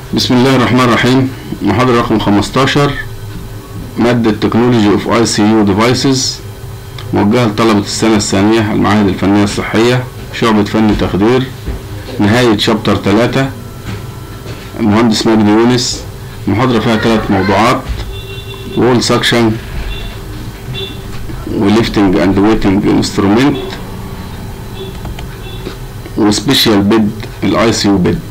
بسم الله الرحمن الرحيم محاضرة رقم 15 مادة تكنولوجي اوف اي سي يو ديفايسز موجهة لطلبة السنة الثانية المعاهد الفنية الصحية شعبة فن تخدير نهاية شابتر 3 المهندس مجدي يونس المحاضرة فيها ثلاث موضوعات وول سكشن وليفتنج اند ويتنج انسترومنت وسبيشال بيد الاي سي يو بيد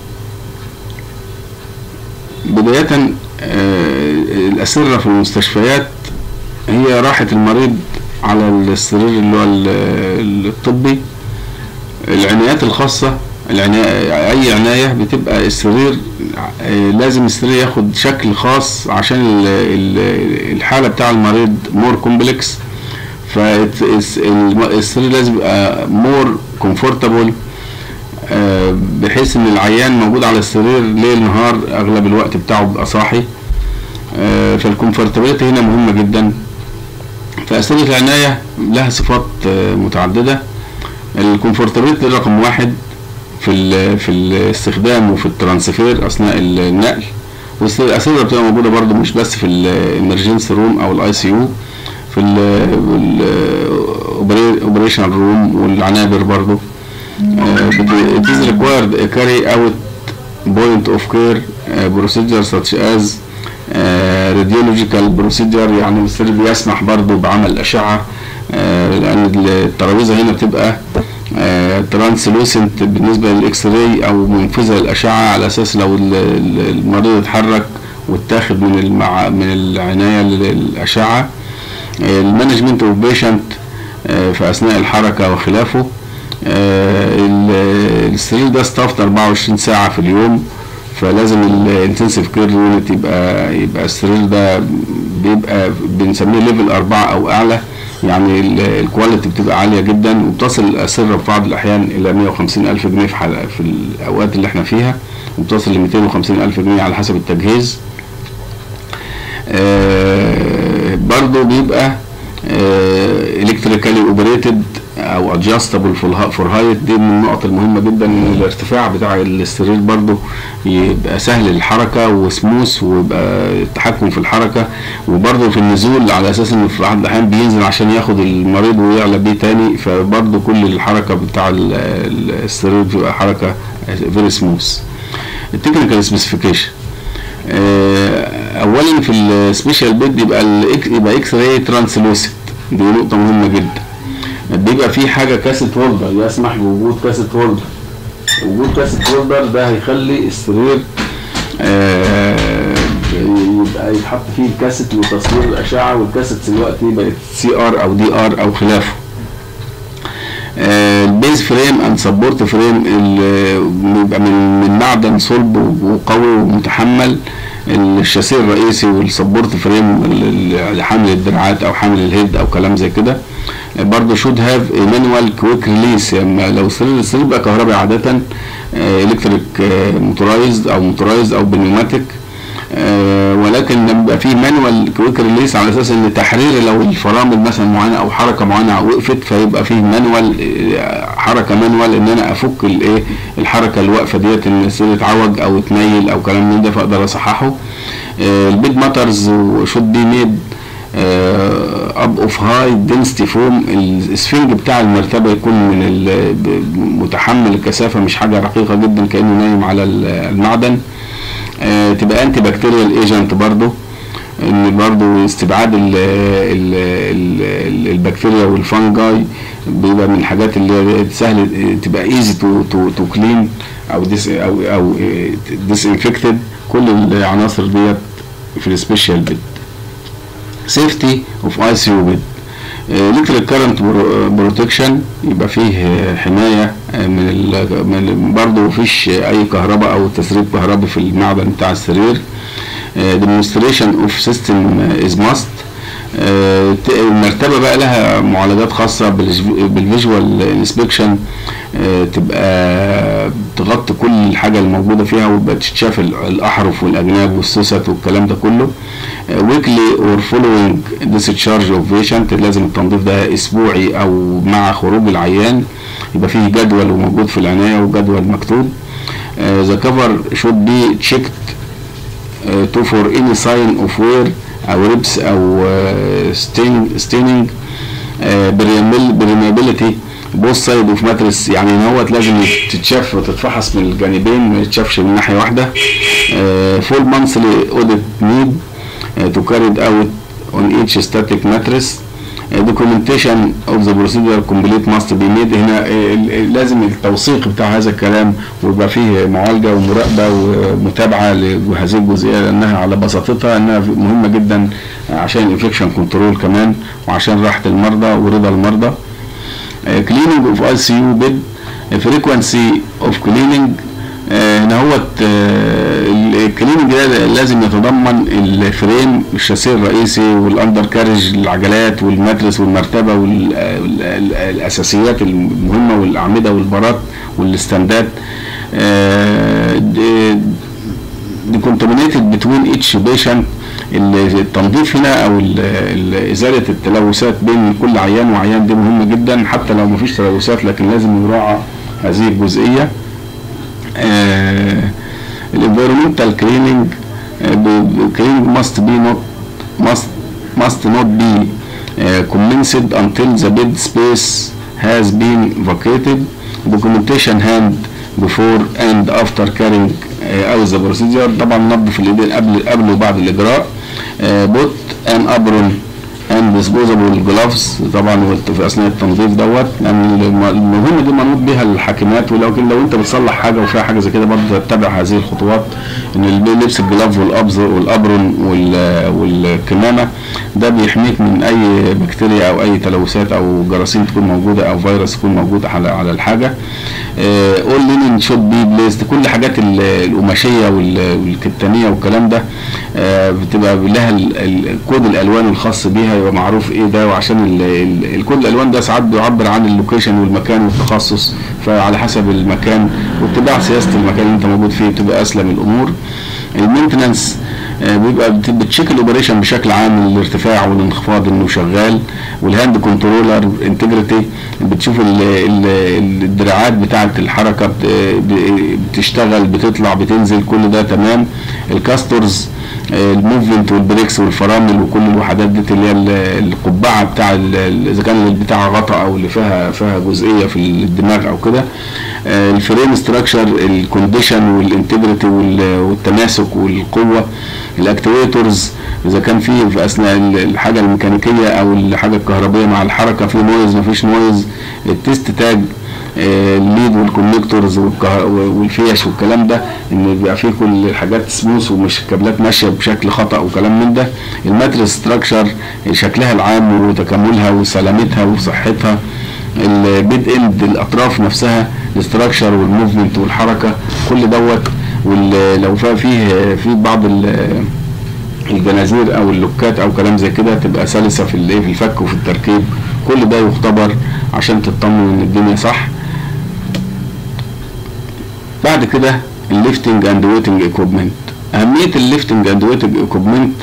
بداية آه، الأسرة في المستشفيات هي راحة المريض على السرير اللي هو ال- الطبي العنايات الخاصة العناية أي عناية بتبقى السرير آه، لازم السرير ياخد شكل خاص عشان ال- ال- الحالة بتاع المريض مور كومبلكس فالسرير لازم يبقى مور كومفورتابل آه، بحيث ان العيان موجود على السرير ليل نهار اغلب الوقت بتاعه بيبقى صاحي آه، فالكومفورتابيلتي هنا مهمه جدا فاسئله العنايه لها صفات آه، متعدده الكومفورتابيلتي رقم واحد في ال في الاستخدام وفي الترانسفير اثناء النقل والاسئله بتبقى موجوده برضو مش بس في الامرجنسي روم او الاي سي يو في الاوبريشن روم والعنابر برضو Uh, but it is required a carry out point of care uh, procedure such as uh, radiological procedure يعني السرير بيسمح برضه بعمل أشعة uh, لأن الترابيزة هنا بتبقى ترانسلوسنت بالنسبة للإكس راي أو منفذة للأشعة على أساس لو ال- ال- المريض اتحرك واتاخد من المع... من العناية للأشعة المانجمنت اوف بيشنت في أثناء الحركة وخلافه آه، ال- السرير ده ستافت 24 ساعة في اليوم فلازم الانتنسيف كير يونت يبقى يبقى السرير ده بيبقى بنسميه ليفل أربعة أو أعلى يعني ال- الكواليتي بتبقى عالية جدا وبتصل الأسرة في بعض الأحيان إلى 150 ألف جنيه في حلقة في الأوقات اللي احنا فيها وبتصل ل 250 ألف جنيه على حسب التجهيز آه، برضه بيبقى الكتريكالي اوبريتد او ادجستبل فور هايت دي من النقط المهمه جدا ان الارتفاع بتاع السرير برضه يبقى سهل الحركه وسموث ويبقى التحكم في الحركه وبرضه في النزول على اساس ان في بعض الاحيان بينزل عشان ياخد المريض ويعلى بيه تاني فبرضه كل الحركه بتاع ال- ال- السرير بتبقى حركه فيري سموث التكنيكال سبيسيفيكيشن اولا في السبيشال بيد يبقى الإك- يبقى اكس راي ترانسلوسيت دي نقطه مهمه جدا بيبقى في حاجه كاسيت هولدر يسمح بوجود كاسيت هولدر وجود كاسيت هولدر ده هيخلي السرير آه، يبقى يتحط فيه الكاسيت لتصوير الاشعه والكاسيت دلوقتي بقت سي ار او دي ار او خلافه آه، البيز فريم اند سبورت فريم اللي بيبقى من من معدن صلب وقوي ومتحمل الشاسيه الرئيسي والسبورت فريم لحمل الدراعات او حمل الهيد او كلام زي كده برضه شود هاف مانوال كويك ريليس يعني لو السرير السرير بقى كهربائي عاده الكتريك موتورايزد او موتورايزد او بنيوماتيك آه، ولكن لما بيبقى فيه مانوال كويك ريليس على اساس ان تحرير لو الفرامل مثلا معينه او حركه معينه وقفت فيبقى فيه مانوال آه، حركه مانوال ان انا افك الايه الحركه الواقفه ديت ان السرير يتعوج او يتميل او كلام من ده فاقدر اصححه البيد ماترز وشود بي ميد اب اوف هاي دنسيتي فوم الاسفنج بتاع المرتبه يكون من ال- ب- متحمل الكثافه مش حاجه رقيقه جدا كانه نايم على ال- المعدن آه، تبقى انتي بكتيريال ايجنت برضو ان برضو استبعاد ال ال ال البكتيريا والفانجاي بيبقى من الحاجات اللي هي سهل تبقى ايزي تو تو تو كلين او ديس او او ديس انفكتد كل العناصر ديت في السبيشال بيد سيفتي اوف اي سي يو بيد الكتريك كارنت بروتكشن يبقى فيه آه، حمايه آه، من ال من برضه مفيش اي كهرباء او تسريب كهربي في المعدن بتاع السرير ديمونستريشن اوف سيستم از ماست المرتبه بقى لها معالجات خاصه بالفيجوال انسبكشن تبقى تغطي كل الحاجه الموجوده فيها ويبقى تتشاف ال- الاحرف والاجناب والسوست والكلام ده كله ويكلي اور فولوينج ديسشارج اوف بيشنت لازم التنظيف ده اسبوعي او مع خروج العيان يبقى فيه جدول وموجود في العنايه وجدول مكتوب the cover should be checked uh, to for any sign of wear او ربس او uh, stain, staining بريمابيلتي بوث سايد اوف ماتريس يعني ان هو لازم تتشاف وتتفحص من الجانبين ما يتشافش من ناحيه واحده فول مانثلي اوديت نيد تو كاريد اوت اون ايتش ستاتيك ماتريس دوكيومنتيشن اوف ذا بروسيدور كومبليت ماست بي ميد هنا لازم التوثيق بتاع هذا الكلام ويبقى فيه معالجه ومراقبه ومتابعه لهذه الجزئيه لانها على بساطتها انها مهمه جدا عشان الانفكشن كنترول كمان وعشان راحه المرضى ورضا المرضى كليننج اوف اي سي يو بيد فريكوانسي اوف كليننج هنا هو الكليننج ده لازم يتضمن الفريم الشاسيه الرئيسي والاندر كارج العجلات والماترس والمرتبه والاساسيات المهمه والاعمده والبارات والاستندات دي كونتامينيتد بتوين اتش بيشنت التنظيف هنا او ازاله التلوثات بين كل عيان وعيان دي مهمه جدا حتى لو مفيش تلوثات لكن لازم يراعى هذه الجزئيه الانفيرمنتال كليننج كليننج must be not must must not be uh, commenced until the bed space has been vacated documentation hand before and after carrying uh, out the procedure طبعا نظف الايدين قبل قبل وبعد الاجراء uh, put an apron and disposable gloves طبعا في اثناء التنظيف دوت لان يعني المهمه دي منوط بها الحاكمات ولكن لو انت بتصلح حاجه وفيها حاجه زي كده برضه تتبع هذه الخطوات ان لبس الجلاف والابز والابرون والكمامه ده بيحميك من اي بكتيريا او اي تلوثات او جراثيم تكون موجوده او فيروس يكون موجود على على الحاجه اول لينين شود بي بليست كل حاجات القماشيه والكتانيه والكلام ده بتبقى لها كود الالوان الخاص بيها يبقى معروف ايه ده وعشان الكود الالوان ده ساعات بيعبر عن اللوكيشن والمكان والتخصص فعلى حسب المكان واتباع سياسه المكان اللي انت موجود فيه بتبقى اسلم الامور المينتنانس بيبقى بتشيك الاوبريشن بشكل عام الارتفاع والانخفاض انه شغال والهاند كنترولر انتجريتي بتشوف ال ال الدراعات بتاعه الحركه بتشتغل بتطلع بتنزل كل ده تمام الكاسترز الموفمنت والبريكس والفرامل وكل الوحدات دي اللي هي القبعه بتاع اذا كان البتاع غطا او اللي فيها فيها جزئيه في الدماغ او كده الفريم ستراكشر الكونديشن والانتجريتي والتماسك والقوه الاكتويتورز اذا كان في في اثناء الحاجه الميكانيكيه او الحاجه الكهربائيه مع الحركه في نويز مفيش نويز التيست تاج الليد والكونكتورز والفيش والكلام ده ان بيبقى فيه كل الحاجات سموث ومش كابلات ماشيه بشكل خطا وكلام من ده الماتريس ستراكشر شكلها العام وتكاملها وسلامتها وصحتها البيد اند الاطراف نفسها الاستراكشر والموفمنت والحركه كل دوت ولو فيه في بعض الجنازير او اللوكات او كلام زي كده تبقى سلسه في الايه في الفك وفي التركيب كل ده يختبر عشان تطمن ان الدنيا صح بعد كده الليفتنج اند ويتنج ايكوبمنت اهميه الليفتنج اند ويتنج ايكوبمنت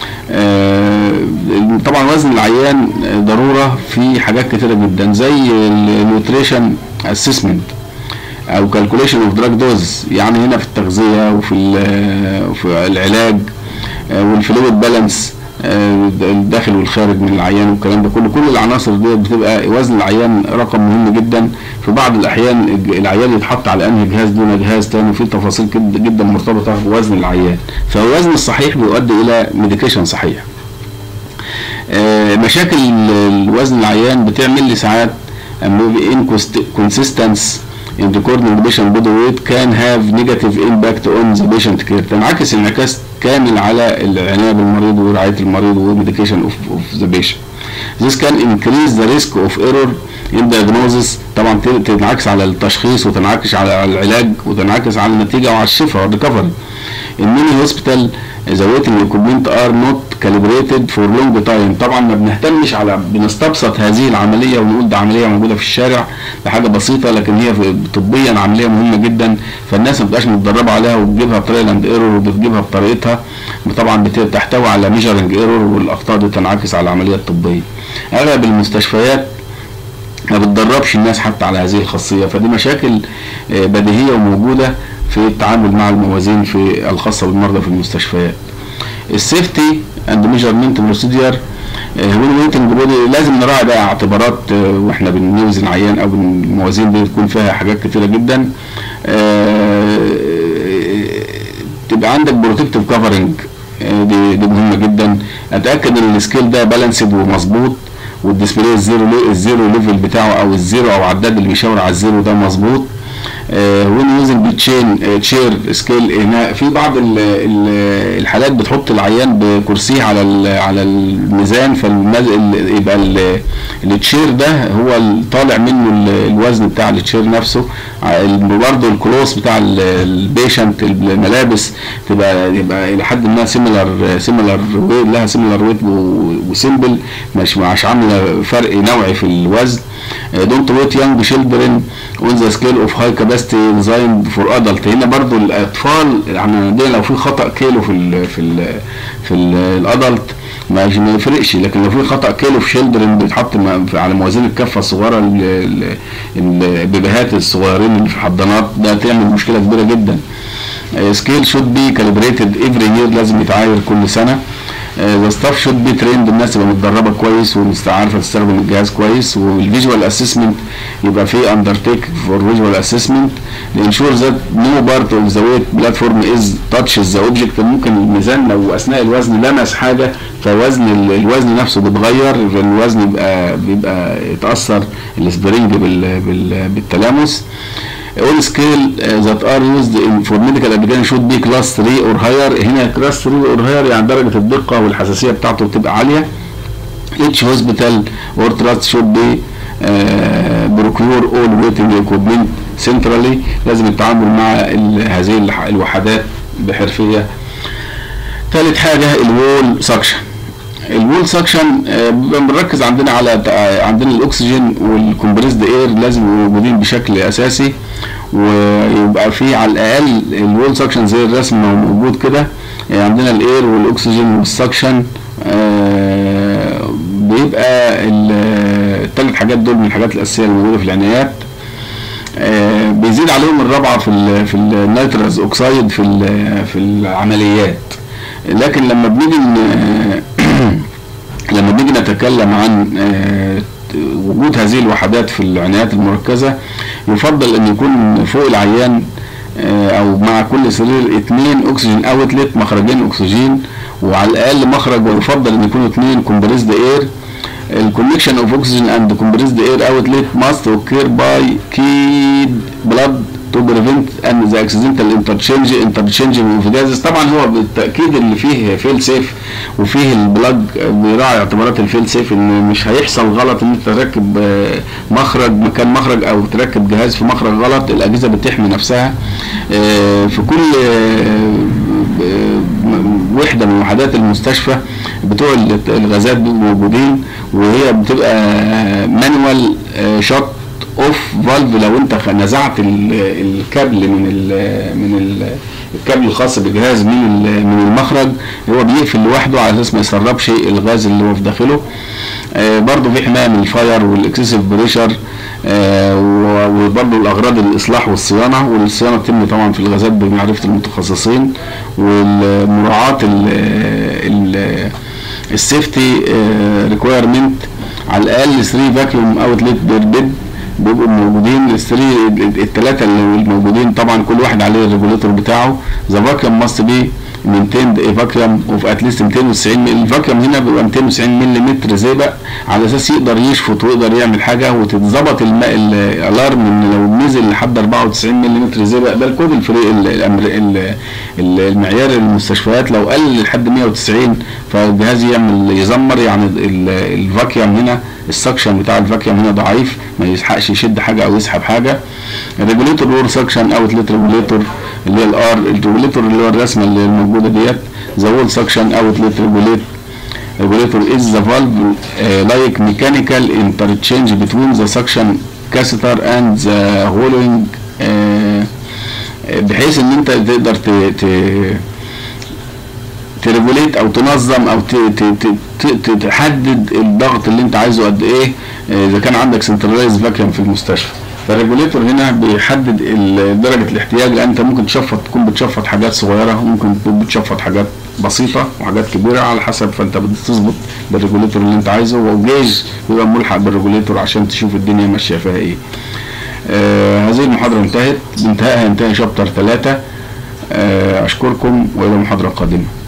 طبعا وزن العيان ضروره في حاجات كتيره جدا زي النيوتريشن اسسمنت او كالكوليشن اوف دراج دوز يعني هنا في التغذيه وفي في العلاج والفلويد بالانس الداخل والخارج من العيان والكلام ده كله كل العناصر دي بتبقى وزن العيان رقم مهم جدا في بعض الاحيان العيان يتحط على انهي جهاز دون جهاز تاني وفي تفاصيل جدا مرتبطه بوزن العيان فالوزن الصحيح بيؤدي الى ميديكيشن صحيح مشاكل الوزن العيان بتعمل لي ساعات inconsistence in the coordination body weight can have negative impact on the patient care تنعكس انعكاس كامل على العنايه بالمريض ورعايه المريض وميديكيشن اوف اوف ذا بيشنت This can increase the risk of error in diagnosis طبعا تنعكس على التشخيص وتنعكس على العلاج وتنعكس على النتيجه وعلى الشفاء والريكفري. In many hospital the waiting equipment are not calibrated for long time طبعا ما بنهتمش على بنستبسط هذه العمليه ونقول ده عمليه موجوده في الشارع ده حاجه بسيطه لكن هي طبيا عمليه مهمه جدا فالناس ما بتبقاش متدربه عليها وبتجيبها بطريقه اند ايرور وبتجيبها بطريقتها طبعا بتحتوي على ميجرنج ايرور والاخطاء دي تنعكس على العمليه الطبيه. اغلب المستشفيات ما بتدربش الناس حتى على هذه الخاصيه فدي مشاكل بديهيه وموجوده في التعامل مع الموازين في الخاصه بالمرضى في المستشفيات السيفتي اند ميجرمنت بروسيدير هو ويتنج بودي لازم نراعي بقى اعتبارات آه، واحنا بنوزن عيان او الموازين دي تكون فيها حاجات كتيره جدا آه، تبقى عندك بروتكتيف كفرنج دي دي مهمه جدا اتاكد ان السكيل ده بالانسد ومظبوط والديسبلاي الزيرو الزيرو ليفل بتاعه او الزيرو او عداد اللي بيشاور على الزيرو ده مظبوط وين يوزنج تشين تشير سكيل هنا في بعض ال ال الحالات بتحط العيان بكرسيه على ال- على الميزان فيبقى التشير ده هو ال- طالع منه ال- الوزن بتاع التشير نفسه برضه الكلوس بتاع البيشنت الملابس تبقى يبقى الى حد ما سيميلر سيميلر لها سيميلر ويت وسيمبل مش مش عامله فرق نوعي في الوزن دونت ويت يانج شيلدرن اون ذا سكيل اوف هاي كاباسيتي ديزاين فور ادلت هنا برضو الاطفال يعني عندنا لو في خطا كيلو في ال في ال في الادلت ما ما يفرقش لكن لو في خطا كيلو في شيلدرن بيتحط م- في- على موازين الكفه الصغيره ال- ال- البيبيهات الصغيرين اللي في الحضانات ده تعمل مشكله كبيره جدا سكيل شود بي كاليبريتد افري يير لازم يتعاير كل سنه ذا ستاف شود بي تريند الناس تبقى متدربه كويس وعارفه تستخدم الجهاز كويس والفيجوال اسسمنت يبقى في اندرتيك فور فيجوال اسسمنت انشور ذات نو بارت اوف ذا ويت بلاتفورم از تاتش ذا اوبجكت ممكن الميزان لو اثناء الوزن لمس حاجه فوزن ال- الوزن نفسه بيتغير فالوزن يبقى بيبقى يتاثر السبرينج بال بال بالتلامس all scale uh, that are used in for medical application should be class 3 or higher هنا class 3 or higher يعني درجة الدقة والحساسية بتاعته بتبقى عالية each hospital or trust should be uh, procure all waiting equipment centrally لازم التعامل مع ال- هذه الح- الوحدات بحرفية ثالث حاجة الوول سكشن الوول سكشن بنركز عندنا على آه، عندنا الاكسجين والكمبريسد اير لازم يبقوا موجودين بشكل اساسي ويبقى في على الاقل الوول سكشن زي الرسم ما هو موجود كده آه، عندنا الاير والاكسجين والسكشن آه، بيبقى ال- الثلاث حاجات دول من الحاجات الاساسيه اللي موجوده في العنايات آه، بيزيد عليهم الرابعه في ال في النيتروس اوكسايد في ال- في العمليات لكن لما بنيجي ن- لما بنيجي نتكلم عن آه، وجود هذه الوحدات في العنايات المركزه يفضل ان يكون فوق العيان آه، او مع كل سرير اثنين اكسجين اوتلت مخرجين اكسجين وعلى الاقل مخرج ويفضل ان يكونوا اثنين كومبريسد اير الكونكشن اوف اوكسجين اند كومبريسد اير اوتلت ماست اوكير باي كيد بلاد تو بريفنت ان ذا اكسيدنتال انترتشينج انترتشينج اوف جازز طبعا هو بالتاكيد اللي فيه فيل سيف وفيه البلاج بيراعي اعتبارات الفيل سيف ان مش هيحصل غلط ان انت تركب آه، مخرج مكان مخرج او تركب جهاز في مخرج غلط الاجهزه بتحمي نفسها آه، في كل آه، آه، وحده من وحدات المستشفى بتوع الغازات بيبقوا موجودين وهي بتبقى مانوال شوت اوف فالف لو انت خ- نزعت ال- الكابل من ال من ال الكابل الخاص بالجهاز من ال- من المخرج هو بيقفل لوحده على اساس ما يسربش الغاز اللي هو في داخله آه، برضه في حمايه من الفاير والاكسسيف بريشر وبرضه الاغراض الاصلاح والصيانه والصيانه تتم طبعا في الغازات بمعرفه المتخصصين والمراعاه ال- ال- السيفتي ريكويرمنت على الاقل 3 فاكيوم اوتلت بير بيد بيبقوا موجودين الثري الثلاثه اللي موجودين طبعا كل واحد عليه الريجوليتور بتاعه ذا فاكيوم ماست بي مينتيند اي فاكيوم اوف اتليست 290 مللي الفاكيوم هنا بيبقى 290 ملم زئبق على اساس يقدر يشفط ويقدر يعمل حاجه وتتظبط الماء الالارم ان لو نزل لحد 94 ملم زئبق ده الكود الفري ال- الأمر- ال- ال- المعيار المستشفيات لو قل لحد 190 فالجهاز يعمل يزمر يعني ال- الفاكيوم هنا السكشن بتاع الفاكيوم هنا ضعيف ما يلحقش يشد حاجه او يسحب حاجه الريجوليتور وور سكشن اوتلت ريجوليتور اللي هي الار الريجوليتور اللي هو الرسمه اللي موجوده ديت ذا وول سكشن اوتلت ريجوليت regulator is the valve uh, like mechanical interchange between the suction catheter and the hollowing uh, بحيث ان انت تقدر ت, ت تريجوليت او تنظم او ت- ت- ت- ت- تحدد الضغط اللي انت عايزه قد ايه آه، اذا كان عندك سنترلايز فاكيوم في المستشفى فالريجوليتور هنا بيحدد ال- درجه الاحتياج لان انت ممكن تشفط تكون بتشفط حاجات صغيره وممكن تكون بتشفط حاجات بسيطه وحاجات كبيره على حسب فانت بتظبط بالريجوليتور اللي انت عايزه والجيج بيبقى ملحق بالريجوليتور عشان تشوف الدنيا ماشيه فيها ايه. آه هذه المحاضره انتهت بانتهائها ينتهي شابتر ثلاثه آه اشكركم والى محاضره قادمه.